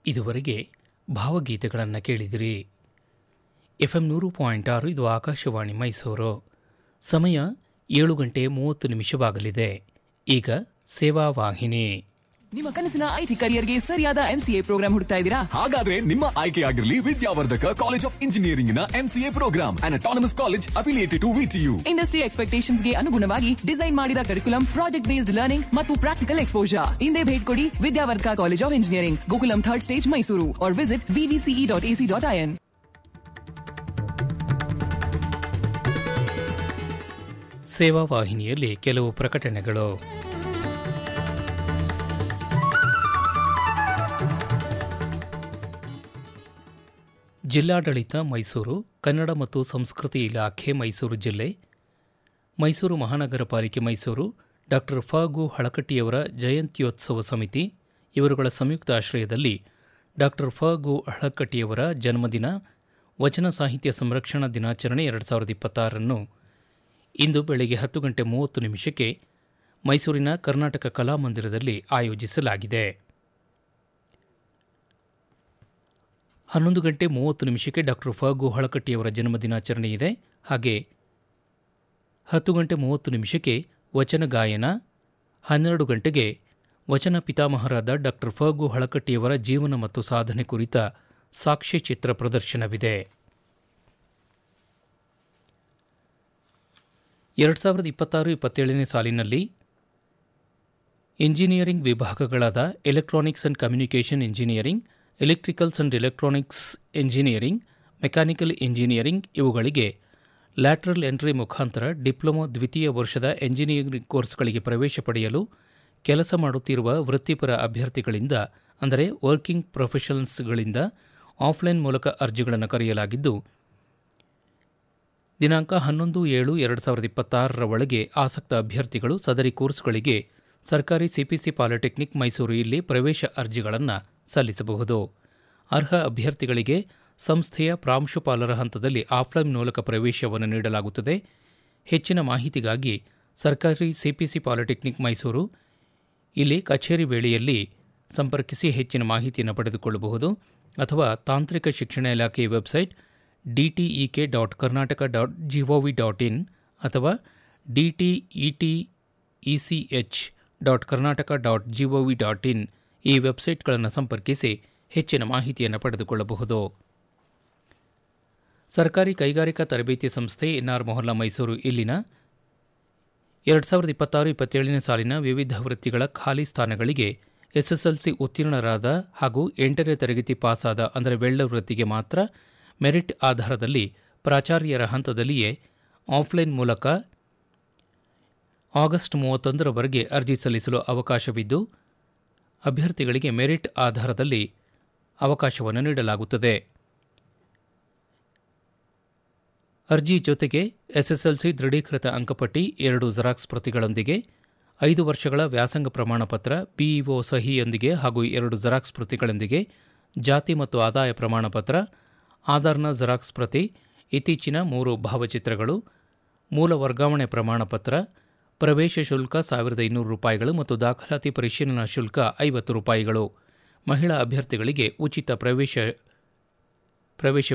ಇದುವರೆಗೆ ಭಾವಗೀತೆಗಳನ್ನು ಕೇಳಿದಿರಿ ಎಫ್ ಎಂ ನೂರು ಪಾಯಿಂಟ್ ಆರು ಇದು ಆಕಾಶವಾಣಿ ಮೈಸೂರು ಸಮಯ ಏಳು ಗಂಟೆ ಮೂವತ್ತು ನಿಮಿಷವಾಗಲಿದೆ ಈಗ ಸೇವಾ ವಾಹಿನಿ ನಿಮ್ಮ ಕನಸಿನ ಐಟಿ ಕರಿಯರ್ಗೆ ಸರಿಯಾದ ಎಂಸಿಎ ಪ್ರೋಗ್ರಾಂ ಹುಡುಕ್ತಾ ಇದ್ದೀರಾ ಹಾಗಾದ್ರೆ ನಿಮ್ಮ ಆಯ್ಕೆಯಾಗಿರಲಿ ವಿದ್ಯಾವರ್ಧಕ ಕಾಲೇಜ್ ಆಫ್ ಇಂಜಿನಿಯರಿಂಗ್ ನ MCA program and autonomous college affiliated to VTU industry expectations ಗೆ ಅನುಗುಣವಾಗಿ ಡಿಸೈನ್ ಮಾಡಿದ ಕರಿಕುಲಂ ಪ್ರಾಜೆಕ್ಟ್ ಬೇಸ್ಡ್ ಲರ್ನಿಂಗ್ ಮತ್ತು ಪ್ರಾಕ್ಟಿಕಲ್ ಎಕ್ಸ್ಪೋಜರ್ ಹಿಂದೆ ಭೇಟಿ ಕೊಡಿ Vidyavardhaka college of engineering Gokulam third stage Mysuru or visit VVCE dot AC dot IN ಸೇವಾ ವಾಹಿನಿಯಲ್ಲಿ ಕೆಲವು ಪ್ರಕಟಣೆಗಳು ಜಿಲ್ಲಾಡಳಿತ ಮೈಸೂರು ಕನ್ನಡ ಮತ್ತು ಸಂಸ್ಕೃತಿ ಇಲಾಖೆ ಮೈಸೂರು ಜಿಲ್ಲೆ ಮೈಸೂರು ಮಹಾನಗರ ಪಾಲಿಕೆ ಮೈಸೂರು ಡಾಕ್ಟರ್ ಫಗು ಹಳಕಟ್ಟಿಯವರ ಜಯಂತ್ಯೋತ್ಸವ ಸಮಿತಿ ಇವರುಗಳ ಸಂಯುಕ್ತ ಆಶ್ರಯದಲ್ಲಿ ಡಾಕ್ಟರ್ ಫಗು ಹಳಕಟ್ಟಿಯವರ ಜನ್ಮದಿನ ವಚನ ಸಾಹಿತ್ಯ ಸಂರಕ್ಷಣಾ ದಿನಾಚರಣೆ ಎರಡು ಸಾವಿರದ ಇಪ್ಪತ್ತಾರನ್ನು ಇಂದು ಬೆಳಗ್ಗೆ ಹತ್ತು ಗಂಟೆ ಮೂವತ್ತು ನಿಮಿಷಕ್ಕೆ ಮೈಸೂರಿನ ಕರ್ನಾಟಕ ಕಲಾಮಂದಿರದಲ್ಲಿ ಆಯೋಜಿಸಲಾಗಿದೆ ಹನ್ನೊಂದು ಗಂಟೆ ಮೂವತ್ತು ನಿಮಿಷಕ್ಕೆ ಡಾಕ್ಟರ್ ಫಗು ಹಳಕಟ್ಟಿಯವರ ಜನ್ಮದಿನಾಚರಣೆ ಇದೆ ಹಾಗೆ ಹತ್ತು ಗಂಟೆ ಮೂವತ್ತು ನಿಮಿಷಕ್ಕೆ ವಚನ ಗಾಯನ ಹನ್ನೆರಡು ಗಂಟೆಗೆ ವಚನ ಪಿತಾಮಹರಾದ ಡಾಕ್ಟರ್ ಫಗು ಹಳಕಟ್ಟಿಯವರ ಜೀವನ ಮತ್ತು ಸಾಧನೆ ಕುರಿತ ಸಾಕ್ಷ್ಯಚಿತ್ರ ಪ್ರದರ್ಶನವಿದೆ ಎರಡು ಸಾವಿರದ ಇಪ್ಪತ್ತಾರು ಇಪ್ಪತ್ತೇಳನೇ ಸಾಲಿನಲ್ಲಿ ಇಂಜಿನಿಯರಿಂಗ್ ವಿಭಾಗಗಳಾದ electronics and communication engineering electricals and electronics engineering mechanical engineering ಇವುಗಳಿಗೆ ಲ್ಯಾಟ್ರಲ್ ಎಂಟ್ರಿ ಮುಖಾಂತರ ಡಿಪ್ಲೊಮಾ ದ್ವಿತೀಯ ವರ್ಷದ ಎಂಜಿನಿಯರಿಂಗ್ ಕೋರ್ಸ್ಗಳಿಗೆ ಪ್ರವೇಶ ಪಡೆಯಲು ಕೆಲಸ ಮಾಡುತ್ತಿರುವ ವೃತ್ತಿಪರ ಅಭ್ಯರ್ಥಿಗಳಿಂದ ಅಂದರೆ ವರ್ಕಿಂಗ್ ಪ್ರೊಫೆಷನಲ್ಸ್ಗಳಿಂದ ಆಫ್ಲೈನ್ ಮೂಲಕ ಅರ್ಜಿಗಳನ್ನು ಕರೆಯಲಾಗಿದ್ದು ದಿನಾಂಕ ಹನ್ನೊಂದು ಏಳು ಎರಡು ಸಾವಿರದ ಇಪ್ಪತ್ತಾರರ ಒಳಗೆ ಆಸಕ್ತ ಅಭ್ಯರ್ಥಿಗಳು ಸದರಿ ಕೋರ್ಸ್ಗಳಿಗೆ ಸರ್ಕಾರಿ ಸಿಪಿಸಿ ಪಾಲಿಟೆಕ್ನಿಕ್ ಮೈಸೂರು ಇಲ್ಲಿ ಪ್ರವೇಶ ಅರ್ಜಿಗಳನ್ನು ಸಲ್ಲಿಸಬಹುದು ಅರ್ಹ ಅಭ್ಯರ್ಥಿಗಳಿಗೆ ಸಂಸ್ಥೆಯ ಪ್ರಾಂಶುಪಾಲರ ಹಂತದಲ್ಲಿ ಆಫ್ಲೈನ್ ಮೂಲಕ ಪ್ರವೇಶವನ್ನು ನೀಡಲಾಗುತ್ತದೆ ಹೆಚ್ಚಿನ ಮಾಹಿತಿಗಾಗಿ ಸರ್ಕಾರಿ ಸಿಪಿಸಿ ಪಾಲಿಟೆಕ್ನಿಕ್ ಮೈಸೂರು ಇಲ್ಲಿ ಕಚೇರಿ ವೇಳೆಯಲ್ಲಿ ಸಂಪರ್ಕಿಸಿ ಹೆಚ್ಚಿನ ಮಾಹಿತಿಯನ್ನು ಪಡೆದುಕೊಳ್ಳಬಹುದು ಅಥವಾ ತಾಂತ್ರಿಕ ಶಿಕ್ಷಣ ಇಲಾಖೆಯ website DTEK dot Karnataka dot GOV dot in ಅಥವಾ DTET ECH dot Karnataka dot GOV dot in ಈ ವೆಬ್ಸೈಟ್ಗಳನ್ನು ಸಂಪರ್ಕಿಸಿ ಹೆಚ್ಚಿನ ಮಾಹಿತಿಯನ್ನು ಪಡೆದುಕೊಳ್ಳಬಹುದು ಸರ್ಕಾರಿ ಕೈಗಾರಿಕಾ ತರಬೇತಿ ಸಂಸ್ಥೆ ಎನ್ಆರ್ ಮೊಹಲ್ಲಾ ಮೈಸೂರು ಇಲ್ಲಿನ ಎರಡು ಸಾವಿರದ ಇಪ್ಪತ್ತಾರು ಇಪ್ಪತ್ತೇಳನೇ ಸಾಲಿನ ವಿವಿಧ ವೃತ್ತಿಗಳ ಖಾಲಿ ಸ್ಥಾನಗಳಿಗೆ ಎಸ್ಎಸ್ಎಲ್ಸಿ ಉತ್ತೀರ್ಣರಾದ ಹಾಗೂ ಎಂಟನೇ ತರಗತಿ ಪಾಸಾದ ಅಂದರೆ ವೆಳ್ಳ ವೃತ್ತಿಗೆ ಮಾತ್ರ ಮೆರಿಟ್ ಆಧಾರದಲ್ಲಿ ಪ್ರಾಚಾರ್ಯರ ಹಂತದಲ್ಲಿಯೇ ಆಫ್ಲೈನ್ ಮೂಲಕ ಆಗಸ್ಟ್ ಮೂವತ್ತೊಂದರವರೆಗೆ ಅರ್ಜಿ ಸಲ್ಲಿಸಲು ಅವಕಾಶವಿದ್ದು ಅಭ್ಯರ್ಥಿಗಳಿಗೆ ಮೆರಿಟ್ ಆಧಾರದಲ್ಲಿ ಅವಕಾಶವನ್ನು ನೀಡಲಾಗುತ್ತದೆ ಅರ್ಜಿ ಜೊತೆಗೆ ಎಸ್ಎಸ್ಎಲ್ಸಿ ದೃಢೀಕೃತ ಅಂಕಪಟ್ಟಿ ಎರಡು ಜೆರಾಕ್ಸ್ ಪ್ರತಿಗಳೊಂದಿಗೆ ಐದು ವರ್ಷಗಳ ವ್ಯಾಸಂಗ ಪ್ರಮಾಣಪತ್ರ ಬಿಇಒ ಸಹಿಯೊಂದಿಗೆ ಹಾಗೂ ಎರಡು ಜೆರಾಕ್ಸ್ ಪ್ರತಿಗಳೊಂದಿಗೆ ಜಾತಿ ಮತ್ತು ಆದಾಯ ಪ್ರಮಾಣಪತ್ರ ಆಧಾರ್ನ ಜೆರಾಕ್ಸ್ ಪ್ರತಿ ಇತ್ತೀಚಿನ ಮೂರು ಭಾವಚಿತ್ರಗಳು ಮೂಲ ವರ್ಗಾವಣೆ ಪ್ರಮಾಣಪತ್ರ ಪ್ರವೇಶ ಶುಲ್ಕ ಸಾವಿರದ ಇನ್ನೂರು ರೂಪಾಯಿಗಳು ಮತ್ತು ದಾಖಲಾತಿ ಪರಿಶೀಲನಾ ಶುಲ್ಕ ಐವತ್ತು ರೂಪಾಯಿಗಳು ಮಹಿಳಾ ಅಭ್ಯರ್ಥಿಗಳಿಗೆ ಉಚಿತ ಪ್ರವೇಶ ಪ್ರವೇಶ